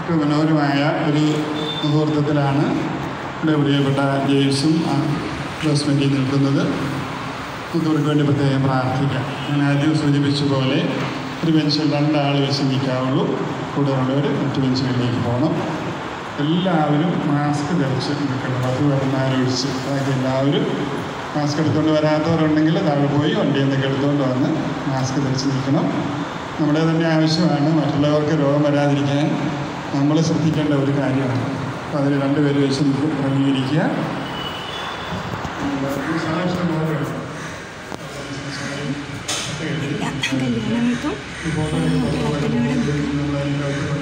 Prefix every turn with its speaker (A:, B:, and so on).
A: ഒക്കെ മനോഹരമായ ഒരു മുഹൂർത്തത്തിലാണ് ഇവിടെ പ്രിയപ്പെട്ട ജെയിംസും ജോസ്മെൻറ്റി നിൽക്കുന്നത് നമുക്ക് അവർക്ക് വേണ്ടി പ്രത്യേകം പ്രാർത്ഥിക്കാം ഞാൻ ആദ്യം സൂചിപ്പിച്ച പോലെ ഒരു ബെഞ്ചിൽ രണ്ടാൾ വെച്ച് നിൽക്കാവുള്ളൂ കൂടുതലുള്ളവർ മറ്റു ബെഞ്ചുകളിലേക്ക് പോകണം എല്ലാവരും മാസ്ക് ധരിച്ച് നിൽക്കണം അത് വരുന്നാരൊഴിച്ച് ബാക്കി എല്ലാവരും മാസ്ക് എടുത്തുകൊണ്ട് വരാത്തവരുണ്ടെങ്കിൽ താഴെ പോയി വണ്ടിയിൽ നിന്നൊക്കെ എടുത്തുകൊണ്ട് വന്ന് മാസ്ക് ധരിച്ച് നിൽക്കണം നമ്മുടെ തന്നെ ആവശ്യമാണ് മറ്റുള്ളവർക്ക് രോഗം വരാതിരിക്കാൻ നമ്മൾ ശ്രദ്ധിക്കേണ്ട ഒരു കാര്യമാണ് അപ്പോൾ അതിൽ രണ്ടുപേര് വെച്ച് നിൽക്കും ക്രമീകരിക്കുക സാക്ഷ്യം പോലെ
B: കല്യാണങ്ങൾക്കും കുട്ടികളത്തിലൂടെ